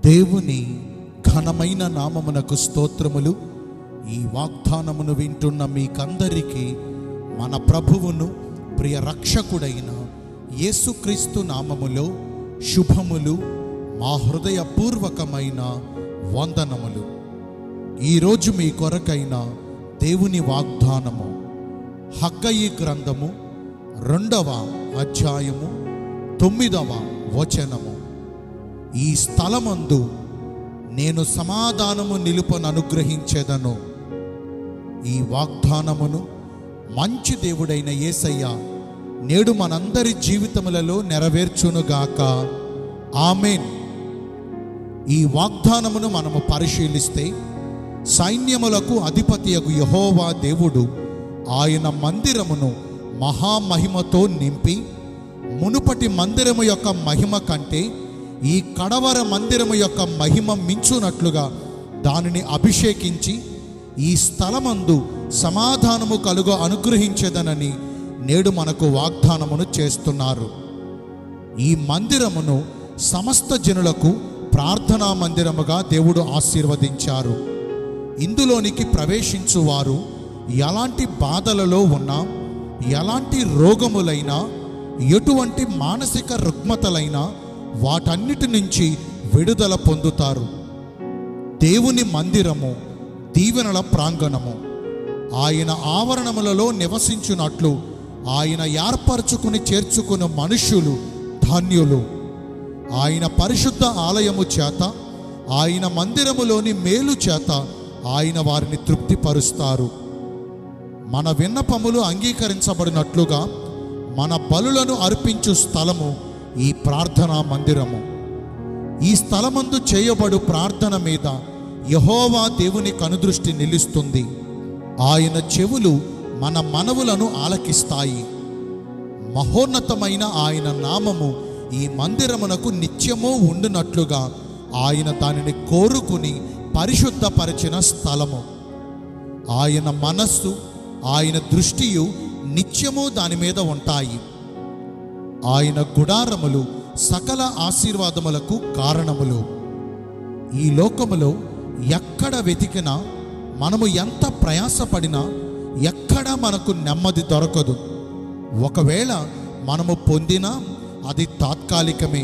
దేవుని ఘనమైన నామమునకు స్తోత్రములు ఈ వాగ్దానమును వింటున్న మీకందరికీ మన ప్రభువును ప్రియ రక్షకుడైన యేసుక్రీస్తు నామములో శుభములు మా హృదయపూర్వకమైన వందనములు ఈరోజు మీ కొరకైన దేవుని వాగ్దానము హగ్గయి గ్రంథము రెండవ అధ్యాయము తొమ్మిదవ వచనము ఈ స్థలమందు నేను సమాధానము నిలుపను అనుగ్రహించేదను ఈ వాగ్దానమును మంచి దేవుడైన యేసయ్య నేడు మనందరి జీవితములలో నెరవేర్చునుగాక ఆమెన్ ఈ వాగ్దానమును మనము పరిశీలిస్తే సైన్యములకు అధిపతియగు యహోవా దేవుడు ఆయన మందిరమును మహామహిమతో నింపి మునుపటి మందిరము యొక్క మహిమ కంటే ఈ కడవర మందిరము యొక్క మహిమ మించునట్లుగా దానిని అభిషేకించి ఈ స్థలమందు సమాధానము కలుగ అనుగ్రహించదనని నేడు మనకు వాగ్దానమును చేస్తున్నారు ఈ మందిరమును సమస్త జనులకు ప్రార్థనా మందిరముగా దేవుడు ఆశీర్వదించారు ఇందులోనికి ప్రవేశించువారు ఎలాంటి బాధలలో ఉన్నా ఎలాంటి రోగములైనా ఎటువంటి మానసిక రుగ్మతలైనా వాటన్నిటి నుంచి విడుదల పొందుతారు దేవుని మందిరము దీవెనల ప్రాంగణము ఆయన ఆవరణములలో నివసించున్నట్లు ఆయన ఏర్పరచుకుని చేర్చుకున్న మనుష్యులు ధన్యులు ఆయన పరిశుద్ధ ఆలయము చేత ఆయన మందిరములోని మేలు చేత ఆయన వారిని తృప్తిపరుస్తారు మన విన్నపములు అంగీకరించబడినట్లుగా మన బలులను అర్పించు స్థలము ఈ ప్రార్థనా మందిరము ఈ స్థలమందు చేయబడు ప్రార్థన మీద యహోవా దేవుని కనుదృష్టి నిలుస్తుంది ఆయన చెవులు మన మనవులను ఆలకిస్తాయి మహోన్నతమైన ఆయన నామము ఈ మందిరమునకు నిత్యము ఉండునట్లుగా ఆయన దానిని కోరుకుని పరిశుద్ధపరిచిన స్థలము ఆయన మనస్సు ఆయన దృష్టియు నిత్యము దాని మీద ఉంటాయి ఆయన గుడారములు సకల ఆశీర్వాదములకు కారణములు ఈ లోకములో ఎక్కడ వెతికినా మనము ఎంత ప్రయాసపడినా ఎక్కడ మనకు నెమ్మది దొరకదు ఒకవేళ మనము పొందినా అది తాత్కాలికమే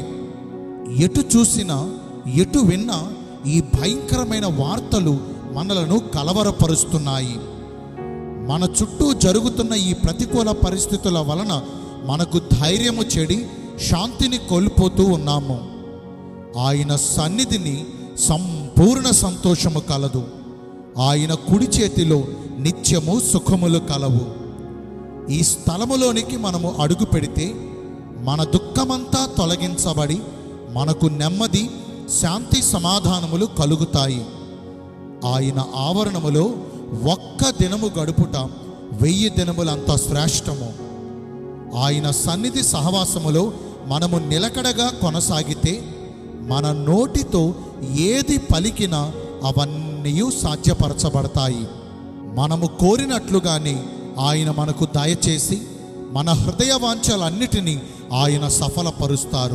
ఎటు చూసినా ఎటు విన్నా ఈ భయంకరమైన వార్తలు మనలను కలవరపరుస్తున్నాయి మన చుట్టూ జరుగుతున్న ఈ ప్రతికూల పరిస్థితుల వలన మనకు ధైర్యము చెడి శాంతిని కోల్పోతూ ఉన్నాము ఆయన సన్నిధిని సంపూర్ణ సంతోషము కలదు ఆయన కుడి చేతిలో నిత్యము సుఖములు కలవు ఈ స్థలములోనికి మనము అడుగు పెడితే మన దుఃఖమంతా తొలగించబడి మనకు నెమ్మది శాంతి సమాధానములు కలుగుతాయి ఆయన ఆవరణములో ఒక్క దినము గడుపుట వెయ్యి దినములంత శ్రేష్టము ఆయన సన్నిధి సహవాసములో మనము నిలకడగా కొనసాగితే మన నోటితో ఏది పలికినా అవన్నీ సాధ్యపరచబడతాయి మనము కోరినట్లుగానే ఆయన మనకు దయచేసి మన హృదయ వాంఛలన్నిటినీ ఆయన సఫలపరుస్తారు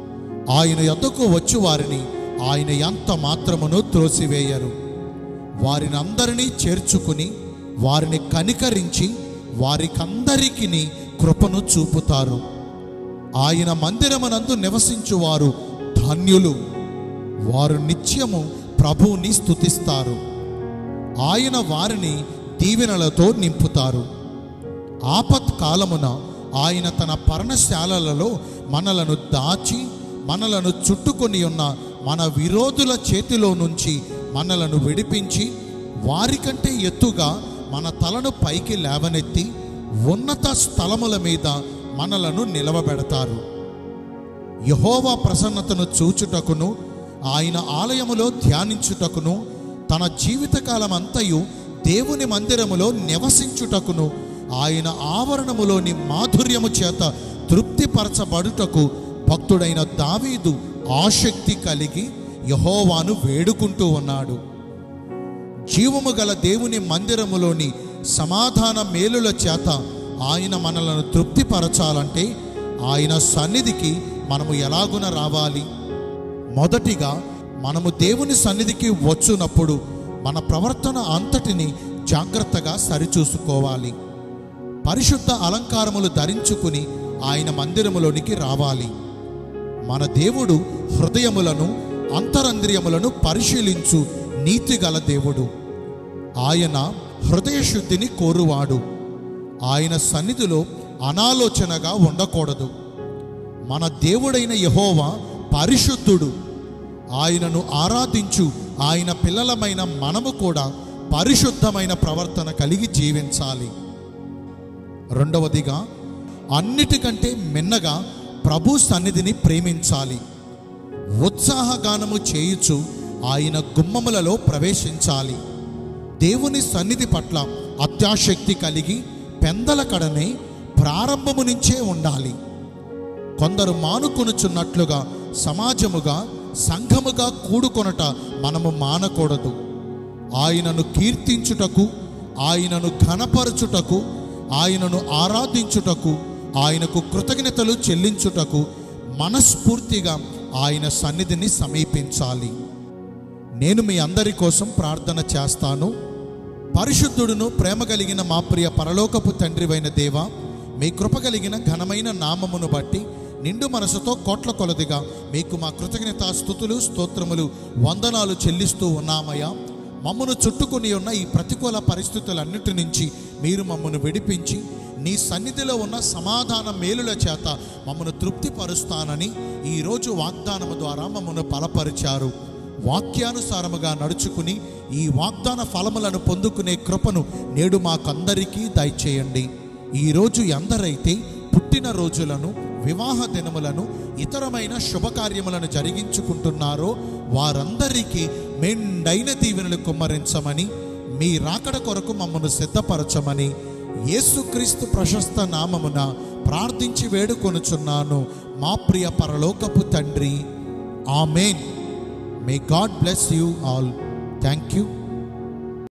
ఆయన యొద్దకు వచ్చు వారిని ఆయన ఎంత మాత్రమును త్రోసివేయరు వారిని అందరినీ చేర్చుకుని వారిని కనికరించి వారికందరికిని కృపను చూపుతారు ఆయన మందిరమనందు నివసించువారు ధన్యులు వారు నిత్యము ప్రభువుని స్తుతిస్తారు ఆయన వారిని దీవెనలతో నింపుతారు ఆపత్ కాలమున ఆయన తన పర్ణశాలలలో మనలను దాచి మనలను చుట్టుకొని ఉన్న మన విరోధుల చేతిలో నుంచి మనలను విడిపించి వారికంటే ఎత్తుగా మన తలను పైకి లేవనెత్తి ఉన్నత స్థలముల మీద మనలను నిలవబెడతారు యహోవా ప్రసన్నతను చూచుటకును ఆయన ఆలయములో ధ్యానించుటకును తన జీవితకాలం అంతయు దేవుని మందిరములో నివసించుటకును ఆయన ఆవరణములోని మాధుర్యము చేత తృప్తిపరచబడుటకు భక్తుడైన దావీదు ఆసక్తి కలిగి యహోవాను వేడుకుంటూ ఉన్నాడు జీవము గల దేవుని మందిరములోని సమాధాన మేలుల చేత ఆయన మనలను తృప్తిపరచాలంటే ఆయన సన్నిధికి మనము ఎలాగున రావాలి మొదటిగా మనము దేవుని సన్నిధికి వచ్చునప్పుడు మన ప్రవర్తన అంతటిని జాగ్రత్తగా సరిచూసుకోవాలి పరిశుద్ధ అలంకారములు ధరించుకుని ఆయన మందిరములోనికి రావాలి మన దేవుడు హృదయములను అంతరంద్రియములను పరిశీలించు నీతిగల దేవుడు ఆయన హృదయ శుద్ధిని కోరువాడు ఆయన సన్నిధిలో అనాలోచనగా ఉండకూడదు మన దేవుడైన యహోవా పరిశుద్ధుడు ఆయనను ఆరాధించు ఆయన పిల్లలమైన మనము కూడా పరిశుద్ధమైన ప్రవర్తన కలిగి జీవించాలి రెండవదిగా అన్నిటికంటే మిన్నగా ప్రభు సన్నిధిని ప్రేమించాలి ఉత్సాహగానము చేయుచు ఆయన గుమ్మములలో ప్రవేశించాలి దేవుని సన్నిధి పట్ల అత్యాశక్తి కలిగి పెందల కడనే ప్రారంభము నుంచే ఉండాలి కొందరు మానుకొనుచున్నట్లుగా సమాజముగా సంఘముగా కూడుకొనట మనము మానకూడదు ఆయనను కీర్తించుటకు ఆయనను ఘనపరచుటకు ఆయనను ఆరాధించుటకు ఆయనకు కృతజ్ఞతలు చెల్లించుటకు మనస్ఫూర్తిగా ఆయన సన్నిధిని సమీపించాలి నేను మీ అందరి కోసం ప్రార్థన చేస్తాను పరిశుద్ధుడును ప్రేమ కలిగిన మా ప్రియ పరలోకపు తండ్రివైన దేవ మీ కృప కలిగిన ఘనమైన నామమును బట్టి నిండు మనసుతో కోట్ల కొలదిగా మీకు మా కృతజ్ఞత స్థుతులు స్తోత్రములు వందనాలు చెల్లిస్తూ ఉన్నామయ్యా మమ్మను చుట్టుకొని ఉన్న ఈ ప్రతికూల పరిస్థితులన్నిటి నుంచి మీరు మమ్మను విడిపించి నీ సన్నిధిలో ఉన్న సమాధాన మేలుల చేత మమ్మను తృప్తిపరుస్తానని ఈరోజు వాగ్దానము ద్వారా మమ్మను బలపరిచారు వాక్యానుసారముగా నడుచుకుని ఈ వాగ్దాన ఫలములను పొందుకునే కృపను నేడు మాకందరికీ దయచేయండి ఈరోజు ఎందరైతే పుట్టిన రోజులను వివాహ దినములను ఇతరమైన శుభకార్యములను జరిగించుకుంటున్నారో వారందరికీ మెండైన దీవెనలు కుమ్మరించమని మీ రాకడ కొరకు మమ్మను సిద్ధపరచమని యేసుక్రీస్తు ప్రశస్త నామమున ప్రార్థించి వేడుకొనుచున్నాను మా ప్రియ పరలోకపు తండ్రి amen may God bless you all thank you